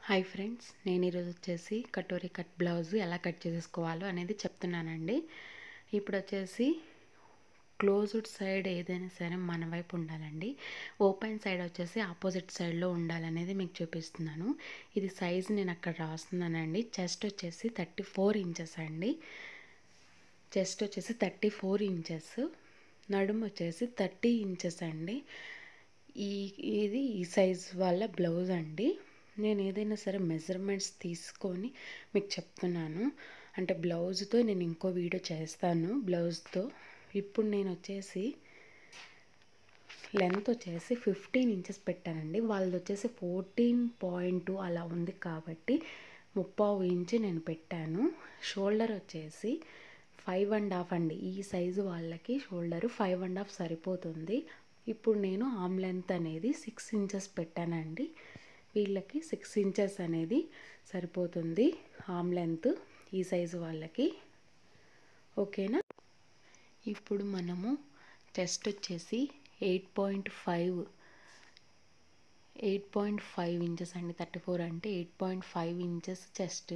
hi friends నేను ఈరోజు వచ్చేసి కటోరీ కట్ బ్లౌజ్ ఎలా కట్ చేసేసుకోవాలో అనేది చెప్తున్నానండి ఇప్పుడు వచ్చేసి క్లోజ్డ్ సైడ్ ఏదైనా సరే మన వైపు ఉండాలండి ఓపెన్ సైడ్ వచ్చేసి ఆపోజిట్ సైడ్లో ఉండాలనేది మీకు చూపిస్తున్నాను ఇది సైజ్ నేను అక్కడ రాస్తున్నానండి చెస్ట్ వచ్చేసి థర్టీ ఫోర్ ఇంచెస్ అండి చెస్ట్ వచ్చేసి థర్టీ ఫోర్ ఇంచెస్ నడుము వచ్చేసి థర్టీ ఇంచెస్ అండి ఈ ఇది ఈ సైజ్ వాళ్ళ బ్లౌజ్ అండి నేను ఏదైనా సరే మెజర్మెంట్స్ తీసుకొని మీకు చెప్తున్నాను అంటే బ్లౌజ్తో నేను ఇంకో వీడియో చేస్తాను బ్లౌజ్తో ఇప్పుడు నేను వచ్చేసి లెంత్ వచ్చేసి ఫిఫ్టీన్ ఇంచెస్ పెట్టానండి వాళ్ళది వచ్చేసి ఫోర్టీన్ పాయింట్ అలా ఉంది కాబట్టి ముప్పావు ఇంచు నేను పెట్టాను షోల్డర్ వచ్చేసి ఫైవ్ అండ్ హాఫ్ అండి ఈ సైజు వాళ్ళకి షోల్డర్ ఫైవ్ అండ్ హాఫ్ సరిపోతుంది ఇప్పుడు నేను ఆమ్ లెంత్ అనేది సిక్స్ ఇంచెస్ పెట్టానండి వీళ్ళకి సిక్స్ ఇంచెస్ అనేది సరిపోతుంది ఆమ్ లెంత్ ఈ సైజు వాళ్ళకి ఓకేనా ఇప్పుడు మనము చెస్ట్ వచ్చేసి eight point five eight point five inches అండి థర్టీ ఫోర్ అంటే eight point five inches chest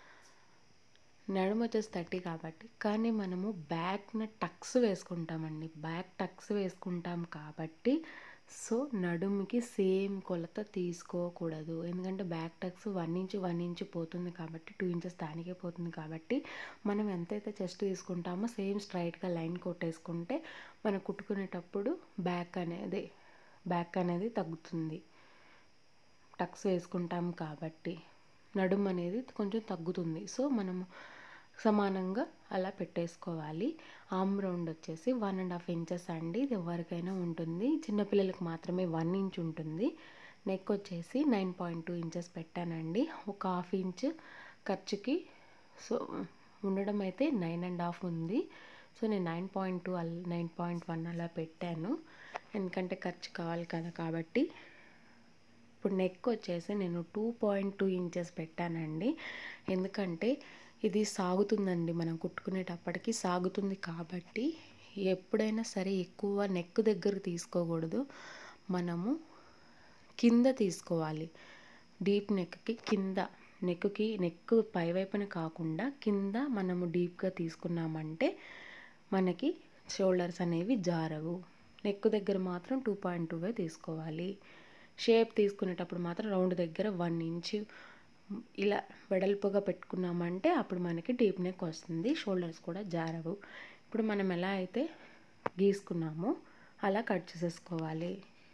నడుము వచ్చేసి థర్టీ కాబట్టి కానీ మనము బ్యాక్న టక్స్ వేసుకుంటామండి బ్యాక్ టక్స్ వేసుకుంటాం కాబట్టి సో నడుముకి సేమ్ కొలత తీసుకోకూడదు ఎందుకంటే back tucks one inch one inch పోతుంది కాబట్టి టూ ఇంచెస్ దానికే పోతుంది కాబట్టి మనం ఎంతైతే చెస్ట్ తీసుకుంటామో సేమ్ స్ట్రైట్గా లైన్ కొట్టేసుకుంటే మనం కుట్టుకునేటప్పుడు బ్యాక్ అనేది బ్యాక్ అనేది తగ్గుతుంది టక్స్ వేసుకుంటాం కాబట్టి నడుము అనేది కొంచెం తగ్గుతుంది సో మనము సమానంగా అలా పెట్టేసుకోవాలి ఆమ్ రౌండ్ వచ్చేసి వన్ అండ్ హాఫ్ ఇంచెస్ అండి ఇది ఎవరికైనా ఉంటుంది చిన్నపిల్లలకు మాత్రమే వన్ ఇంచ్ ఉంటుంది నెక్ వచ్చేసి నైన్ పాయింట్ టూ ఇంచెస్ పెట్టానండి ఒక హాఫ్ ఇంచ్ ఖర్చుకి సో ఉండడం అయితే నైన్ అండ్ హాఫ్ ఉంది సో నేను నైన్ పాయింట్ టూ అల్ నైన్ పాయింట్ వన్ అలా పెట్టాను ఎందుకంటే ఖర్చు కావాలి కదా కాబట్టి ఇప్పుడు నెక్ వచ్చేసి నేను టూ పాయింట్ టూ ఇంచెస్ పెట్టానండి ఎందుకంటే ఇది సాగుతుందండి మనం కుట్టుకునేటప్పటికి సాగుతుంది కాబట్టి ఎప్పుడైనా సరే ఎక్కువ నెక్ దగ్గర తీసుకోకూడదు మనము కింద తీసుకోవాలి డీప్ నెక్కి కింద నెక్కి నెక్ పైవైపున కాకుండా కింద మనము డీప్గా తీసుకున్నామంటే మనకి షోల్డర్స్ అనేవి జారవు నెక్ దగ్గర మాత్రం టూ పాయింట్ టూవే తీసుకోవాలి షేప్ తీసుకునేటప్పుడు మాత్రం రౌండ్ దగ్గర వన్ ఇంచ్ ఇలా వెడల్పుగా పెట్టుకున్నామంటే అప్పుడు మనకి డీప్ నెక్ వస్తుంది షోల్డర్స్ కూడా జారవు ఇప్పుడు మనం ఎలా అయితే గీసుకున్నామో అలా కట్ చేసేసుకోవాలి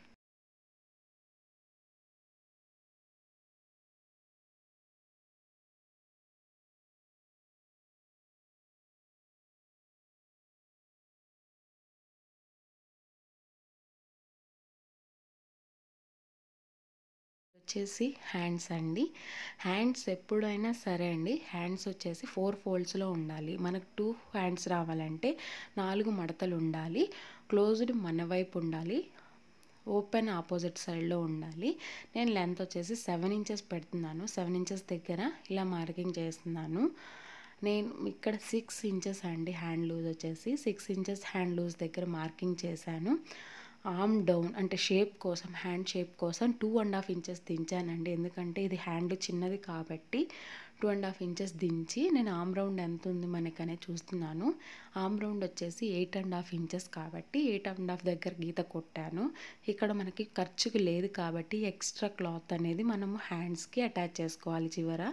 వచ్చేసి హ్యాండ్స్ అండి హ్యాండ్స్ ఎప్పుడైనా సరే అండి హ్యాండ్స్ వచ్చేసి ఫోర్ ఫోల్డ్స్లో ఉండాలి మనకు టూ హ్యాండ్స్ రావాలంటే నాలుగు మడతలు ఉండాలి క్లోజ్డ్ మన వైపు ఉండాలి ఓపెన్ ఆపోజిట్ సైడ్లో ఉండాలి నేను లెంత్ వచ్చేసి సెవెన్ ఇంచెస్ పెడుతున్నాను సెవెన్ ఇంచెస్ దగ్గర ఇలా మార్కింగ్ చేస్తున్నాను నేను ఇక్కడ సిక్స్ ఇంచెస్ అండి హ్యాండ్ లూజ్ వచ్చేసి సిక్స్ ఇంచెస్ హ్యాండ్ లూజ్ దగ్గర మార్కింగ్ చేశాను ఆమ్ డౌన్ అంటే షేప్ కోసం హ్యాండ్ షేప్ కోసం టూ అండ్ హాఫ్ ఇంచెస్ దించానండి ఎందుకంటే ఇది హ్యాండ్ చిన్నది కాబట్టి టూ అండ్ హాఫ్ ఇంచెస్ దించి నేను ఆమ్ రౌండ్ ఎంత ఉంది మనకనే చూస్తున్నాను ఆమ్ రౌండ్ వచ్చేసి ఎయిట్ అండ్ హాఫ్ ఇంచెస్ కాబట్టి ఎయిట్ అండ్ హాఫ్ దగ్గర గీత కొట్టాను ఇక్కడ మనకి ఖర్చుకి లేదు కాబట్టి ఎక్స్ట్రా క్లాత్ అనేది మనము హ్యాండ్స్కి అటాచ్ చేసుకోవాలి చివర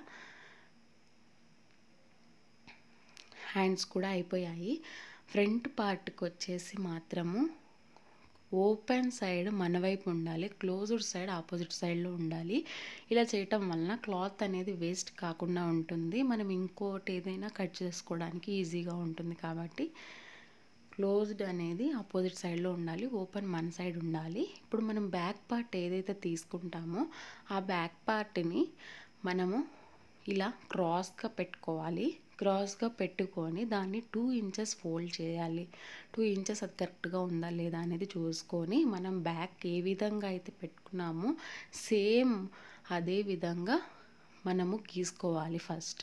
హ్యాండ్స్ కూడా అయిపోయాయి ఫ్రంట్ పార్ట్కి వచ్చేసి మాత్రము ఓపెన్ సైడ్ మన వైపు ఉండాలి క్లోజ్డ్ సైడ్ ఆపోజిట్ సైడ్లో ఉండాలి ఇలా చేయటం వలన క్లాత్ అనేది వేస్ట్ కాకుండా ఉంటుంది మనం ఇంకోటి ఏదైనా కట్ చేసుకోవడానికి ఈజీగా ఉంటుంది కాబట్టి క్లోజ్డ్ అనేది ఆపోజిట్ సైడ్లో ఉండాలి ఓపెన్ మన సైడ్ ఉండాలి ఇప్పుడు మనం బ్యాక్ పార్ట్ ఏదైతే తీసుకుంటామో ఆ బ్యాక్ పార్ట్ని మనము ఇలా క్రాస్గా పెట్టుకోవాలి క్రాస్గా పెట్టుకొని దాన్ని టూ ఇంచెస్ ఫోల్డ్ చేయాలి టూ ఇంచెస్ అది కరెక్ట్గా ఉందా లేదా అనేది చూసుకొని మనం బ్యాక్ ఏ విధంగా అయితే పెట్టుకున్నామో సేమ్ అదే విధంగా మనము గీసుకోవాలి ఫస్ట్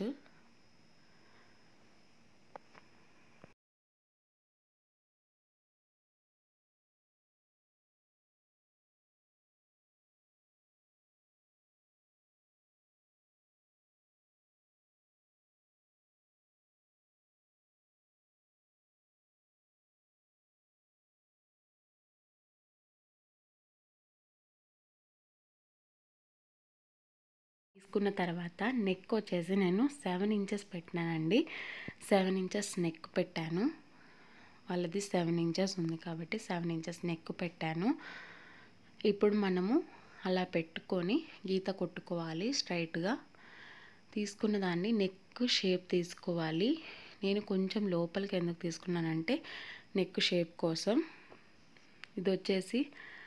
కున్న తర్వాత నెక్ వచ్చేసి నేను సెవెన్ ఇంచెస్ పెట్టినానండి సెవెన్ ఇంచెస్ నెక్ పెట్టాను వాళ్ళది సెవెన్ ఇంచెస్ ఉంది కాబట్టి సెవెన్ ఇంచెస్ నెక్ పెట్టాను ఇప్పుడు మనము అలా పెట్టుకొని గీత కొట్టుకోవాలి స్ట్రైట్గా తీసుకున్న దాన్ని నెక్ షేప్ తీసుకోవాలి నేను కొంచెం లోపలికి ఎందుకు తీసుకున్నానంటే నెక్ షేప్ కోసం ఇది వచ్చేసి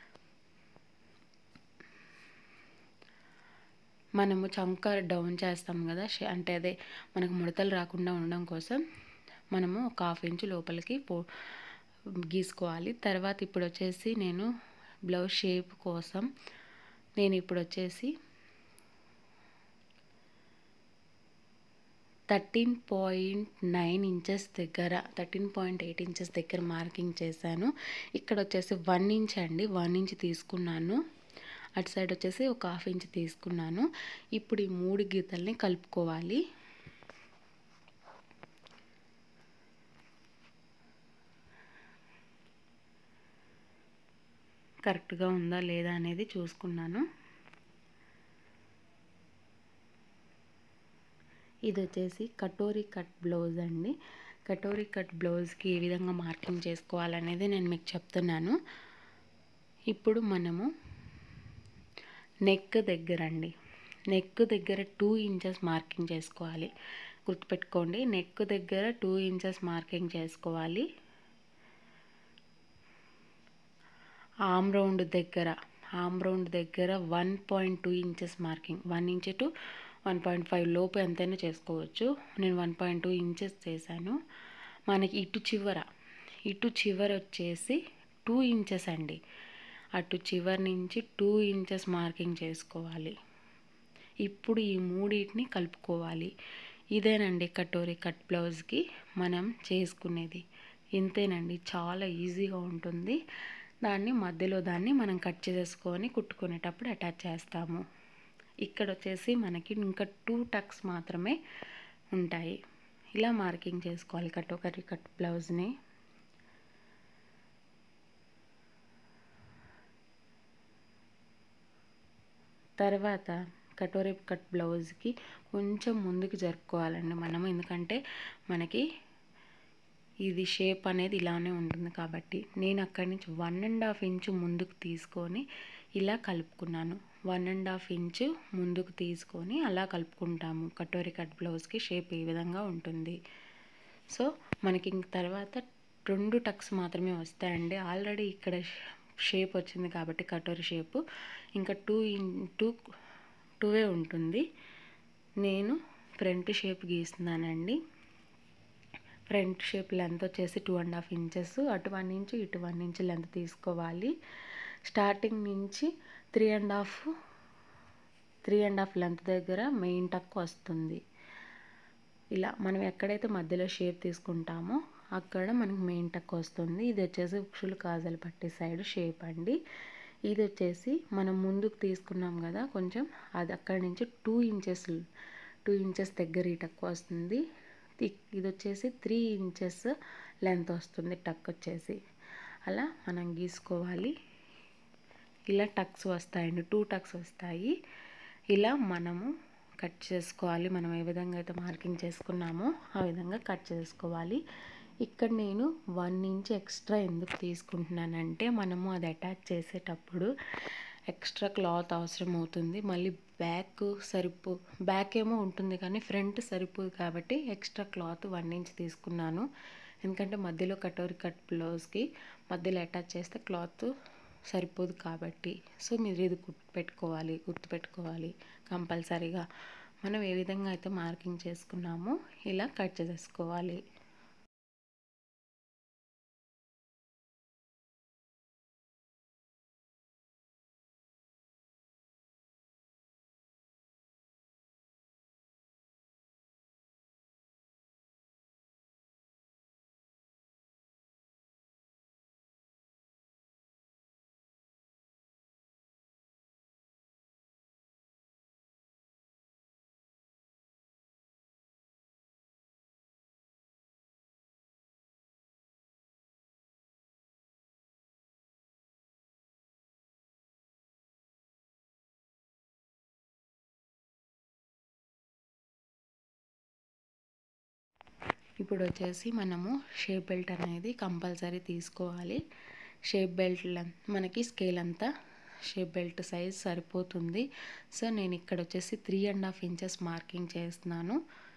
మనము చంక డౌన్ చేస్తాం కదా అంటే అదే మనకు ముడతలు రాకుండా ఉండడం కోసం మనము ఒక హాఫ్ ఇంచు లోపలికి పో గీసుకోవాలి తర్వాత ఇప్పుడు వచ్చేసి నేను బ్లౌజ్ షేప్ కోసం నేను ఇప్పుడు వచ్చేసి థర్టీన్ పాయింట్ నైన్ ఇంచెస్ దగ్గర థర్టీన్ పాయింట్ ఎయిట్ ఇంచెస్ దగ్గర మార్కింగ్ చేశాను ఇక్కడ వచ్చేసి వన్ ఇంచ్ అండి వన్ ఇంచ్ తీసుకున్నాను అటు సైడ్ వచ్చేసి ఒక హాఫ్ ఇంచ్ తీసుకున్నాను ఇప్పుడు ఈ మూడు గీతల్ని కలుపుకోవాలి కరెక్ట్గా ఉందా లేదా అనేది చూసుకున్నాను ఇది వచ్చేసి కటోరీ కట్ బ్లౌజ్ అండి కటోరీ కట్ బ్లౌజ్కి ఏ విధంగా మార్కింగ్ చేసుకోవాలనేది నేను మీకు చెప్తున్నాను ఇప్పుడు మనము నెక్ దగ్గర అండి నెక్ దగ్గర టూ ఇంచెస్ మార్కింగ్ చేసుకోవాలి గుర్తుపెట్టుకోండి నెక్ దగ్గర టూ ఇంచెస్ మార్కింగ్ చేసుకోవాలి ఆమ్ రౌండ్ దగ్గర ఆమ్ రౌండ్ దగ్గర one point two inches marking one inch to one point five లోపు ఎంతైనా చేసుకోవచ్చు నేను వన్ పాయింట్ టూ ఇంచెస్ చేశాను మనకి ఇటు చివర ఇటు చివర వచ్చేసి టూ ఇంచెస్ అండి అటు చివరి నుంచి టూ ఇంచెస్ మార్కింగ్ చేసుకోవాలి ఇప్పుడు ఈ మూడింటిని కలుపుకోవాలి ఇదేనండి కటోరీ కట్ బ్లౌజ్కి మనం చేసుకునేది ఇంతేనండి చాలా ఈజీగా ఉంటుంది దాన్ని మధ్యలో దాన్ని మనం కట్ చేసుకొని కుట్టుకునేటప్పుడు అటాచ్ చేస్తాము ఇక్కడ వచ్చేసి మనకి ఇంకా టూ టక్స్ మాత్రమే ఉంటాయి ఇలా మార్కింగ్ చేసుకోవాలి కటోకరీ కట్ బ్లౌజ్ని తర్వాత కటోరీ కట్ బ్లౌజ్కి కొంచెం ముందుకు జరుపుకోవాలండి మనము ఎందుకంటే మనకి ఇది షేప్ అనేది ఇలానే ఉంటుంది కాబట్టి నేను అక్కడి నుంచి వన్ అండ్ హాఫ్ ఇంచు ముందుకు తీసుకొని ఇలా కలుపుకున్నాను వన్ అండ్ హాఫ్ ఇంచు ముందుకు తీసుకొని అలా కలుపుకుంటాము కటోరీ కట్ బ్లౌజ్కి షేప్ ఈ విధంగా ఉంటుంది సో మనకి ఇంక తర్వాత రెండు టక్స్ మాత్రమే వస్తాయండి ఆల్రెడీ ఇక్కడ షేప్ వచ్చింది కాబట్టి కటోరీ షేపు ఇంకా టూ ఇన్ టూ టూవే ఉంటుంది నేను ఫ్రంట్ షేప్ గీస్తున్నానండి ఫ్రంట్ షేప్ లెంత్ వచ్చేసి టూ అండ్ హాఫ్ ఇంచెస్ అటు వన్ ఇంచు ఇటు వన్ ఇంచ్ లెంత్ తీసుకోవాలి స్టార్టింగ్ నుంచి three and half three and half length దగ్గర మెయిన్ టక్ వస్తుంది ఇలా మనం ఎక్కడైతే మధ్యలో షేప్ తీసుకుంటామో అక్కడ మనకి మెయిన్ టక్ వస్తుంది ఇది వచ్చేసి ఉక్షులు కాజలు పట్టే సైడ్ షేప్ అండి ఇది వచ్చేసి మనం ముందుకు తీసుకున్నాం కదా కొంచెం అది అక్కడి నుంచి టూ ఇంచెస్ టూ ఇంచెస్ దగ్గర ఈ టక్ వస్తుంది ఇది వచ్చేసి త్రీ ఇంచెస్ లెంత్ వస్తుంది టక్ వచ్చేసి అలా మనం గీసుకోవాలి ఇలా టక్స్ వస్తాయండి టూ టక్స్ వస్తాయి ఇలా మనము కట్ చేసుకోవాలి మనం ఏ విధంగా అయితే మార్కింగ్ చేసుకున్నామో ఆ విధంగా కట్ చేసుకోవాలి ఇక్కడ నేను వన్ ఇంచ్ ఎక్స్ట్రా ఎందుకు తీసుకుంటున్నానంటే మనము అది అటాచ్ చేసేటప్పుడు ఎక్స్ట్రా క్లాత్ అవసరం అవుతుంది మళ్ళీ బ్యాక్ సరిపో బ్యాక్ ఏమో ఉంటుంది కానీ ఫ్రంట్ సరిపోదు కాబట్టి ఎక్స్ట్రా క్లాత్ వన్ ఇంచ్ తీసుకున్నాను ఎందుకంటే మధ్యలో కటోరీ కట్ బ్లౌజ్కి మధ్యలో అటాచ్ చేస్తే క్లాత్ సరిపోదు కాబట్టి సో మీరు ఇది గుర్తు పెట్టుకోవాలి గుర్తు పెట్టుకోవాలి కంపల్సరీగా మనం ఏ విధంగా అయితే మార్కింగ్ చేసుకున్నామో ఇలా కట్ చేసుకోవాలి ఇప్పుడు వచ్చేసి మనము షేప్ బెల్ట్ అనేది కంపల్సరీ తీసుకోవాలి షేప్ బెల్ట్ మనకి స్కేల్ అంతా షేప్ బెల్ట్ సైజ్ సరిపోతుంది సో నేను ఇక్కడ వచ్చేసి three and half inches marking చేస్తున్నాను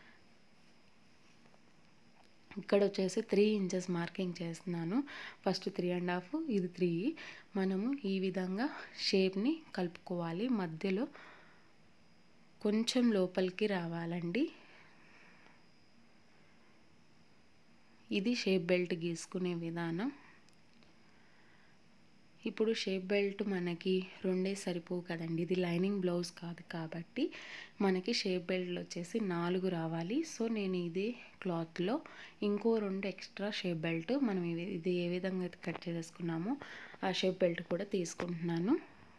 ఇక్కడ వచ్చేసి త్రీ ఇంచెస్ మార్కింగ్ చేస్తున్నాను ఫస్ట్ త్రీ అండ్ హాఫ్ ఇది త్రీ మనము ఈ విధంగా షేప్ని కలుపుకోవాలి మధ్యలో కొంచెం లోపలికి రావాలండి ఇది షేప్ బెల్ట్ గీసుకునే విధానం ఇప్పుడు షేప్ బెల్ట్ మనకి రెండే సరిపోవు కదండి ఇది లైనింగ్ బ్లౌజ్ కాదు కాబట్టి మనకి షేప్ బెల్ట్లు వచ్చేసి నాలుగు రావాలి సో నేను ఇది క్లాత్లో ఇంకో రెండు ఎక్స్ట్రా షేప్ బెల్ట్ మనం ఇది ఇది ఏ విధంగా అయితే కట్ చేసుకున్నామో ఆ షేప్ బెల్ట్ కూడా తీసుకుంటున్నాను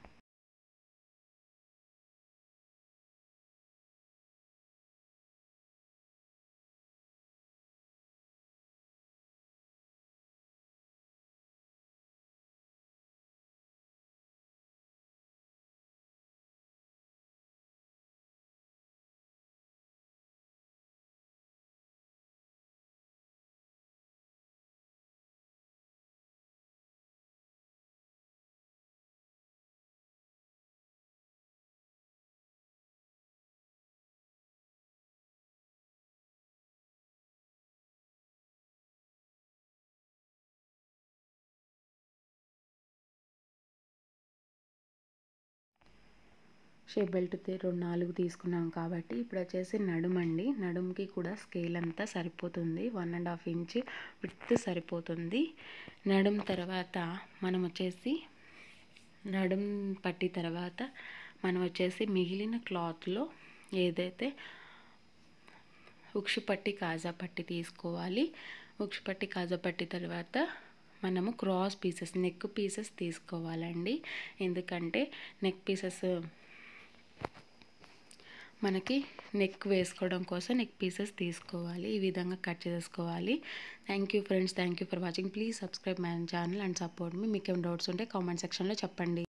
షేప్ బెల్ట్ రెండు నాలుగు తీసుకున్నాం కాబట్టి ఇప్పుడు వచ్చేసి నడుమండి నడుముకి కూడా స్కేల్ అంతా సరిపోతుంది one and half inch with సరిపోతుంది నడుం తర్వాత మనం వచ్చేసి నడుం పట్టి తర్వాత మనం వచ్చేసి మిగిలిన క్లాత్లో ఏదైతే ఉక్షు పట్టి కాజా పట్టి తీసుకోవాలి ఉక్షు పట్టి కాజా పట్టి తర్వాత మనము క్రాస్ పీసెస్ నెక్ పీసెస్ తీసుకోవాలండి ఎందుకంటే నెక్ పీసెస్ మనకి నెక్ వేసుకోవడం కోసం నెక్ పీసెస్ తీసుకోవాలి ఈ విధంగా కట్ చేసుకోవాలి thank you friends thank you for watching please subscribe my channel and support మీ మీకు ఏమైనా డౌట్స్ ఉంటే కామెంట్ సెక్షన్లో చెప్పండి